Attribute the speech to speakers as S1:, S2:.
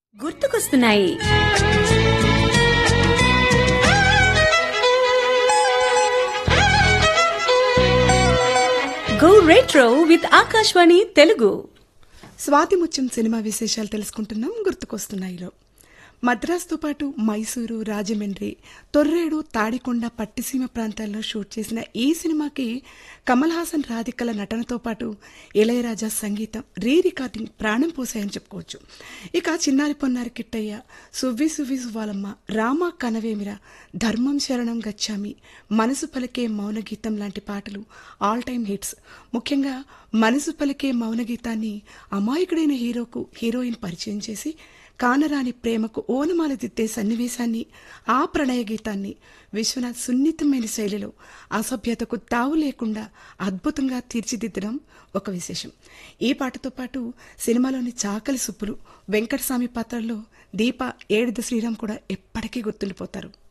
S1: గుర్తుకొస్తున్నాయి go retro with Akashvani Telugu
S2: Swathi Muthyam cinema విశేషాలు తెలుసుకుంటున్నాం గుర్తుకొస్తున్నాయిలో మద్రాసుతో పాటు మైసూరు రాజమండ్రి తొర్రేడు తాడికొండ పట్టిసీమ ప్రాంతాల్లో షూట్ చేసిన ఈ సినిమాకి కమల్ హాసన్ రాధికల నటనతో పాటు ఇళయరాజా సంగీతం రీ రికార్డింగ్ ప్రాణం పోసాయని చెప్పుకోవచ్చు ఇక చిన్నారి పొన్నారి కిట్టయ్య సువ్వి సువ్వి సువ్వాలమ్మ రామ కనవేమిర ధర్మం శరణం గచ్చామి మనసు పలికే మౌన గీతం లాంటి పాటలు ఆల్ టైమ్ హిట్స్ ముఖ్యంగా మనసు పలికే మౌన గీతాన్ని అమాయకుడైన హీరోకు హీరోయిన్ పరిచయం చేసి కానరాని ప్రేమకు ఓనమాల దిద్దే సన్నివేశాన్ని ఆ ప్రణయ గీతాన్ని విశ్వనాథ్ సున్నితమైన శైలిలో అసభ్యతకు తావు లేకుండా అద్భుతంగా తీర్చిదిద్దడం ఒక విశేషం ఈ పాటతో పాటు సినిమాలోని చాకలి సుప్పులు వెంకటస్వామి పాత్రల్లో దీప ఏడిద శ్రీరామ్ కూడా ఎప్పటికీ గుర్తుండిపోతారు